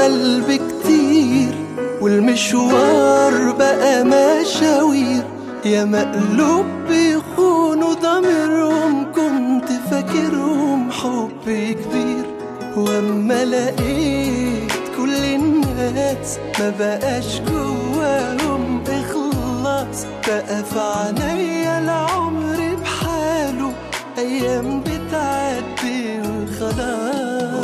القلب كتير والمشوار بقى مشاوير يا مقلوب بيخونوا ضميرهم كنت فاكرهم حب كبير واما لقيت كل الناس ما بقاش جواهم اخلاص بقى في عينيا العمر بحاله ايام بتعدي وخلاص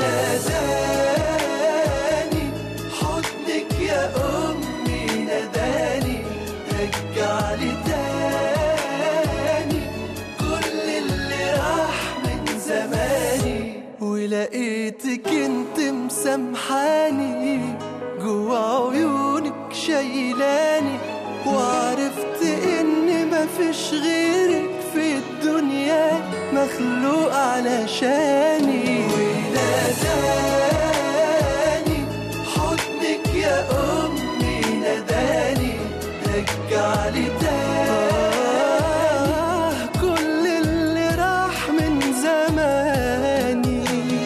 وناداني حضنك يا امي ناداني رجعلي تاني كل اللي راح من زماني ولقيتك انت مسامحاني جوا عيونك شايلاني وعرفت ان مفيش غيرك في الدنيا مخلوق علشاني وناداني حضنك يا امي ناداني رجعلي تاني كل اللي راح من زماني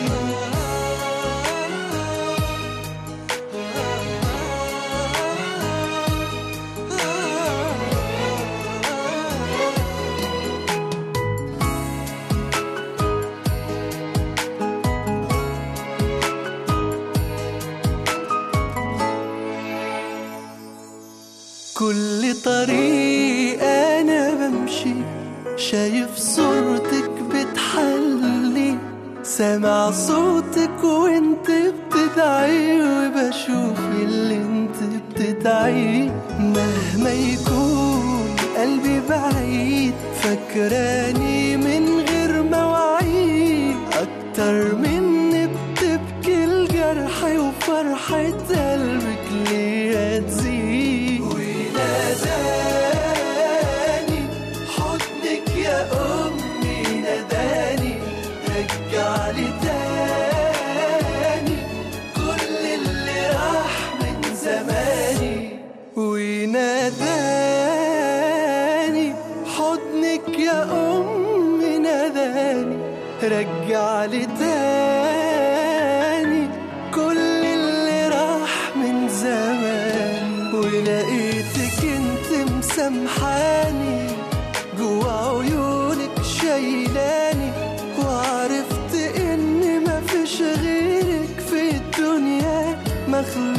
كل طريق انا بمشي شايف صورتك بتحلي سامع صوتك وانت بتدعي وبشوف اللي انت بتدعيه مهما يكون قلبي بعيد فاكراني من غير مواعيد اكتر مني بتبكي الجرح وفرحة قلبك ليا تزيد وناداني حضنك يا امي ناداني رجعلي تاني كل اللي راح من زماني وناداني حضنك يا امي ناداني رجعلي تاني كل اللي راح من زمان ولقيتك انت مسامحاني جوا عيونك شايلاني وعرفت ان مفيش غيرك في الدنيا مخلوق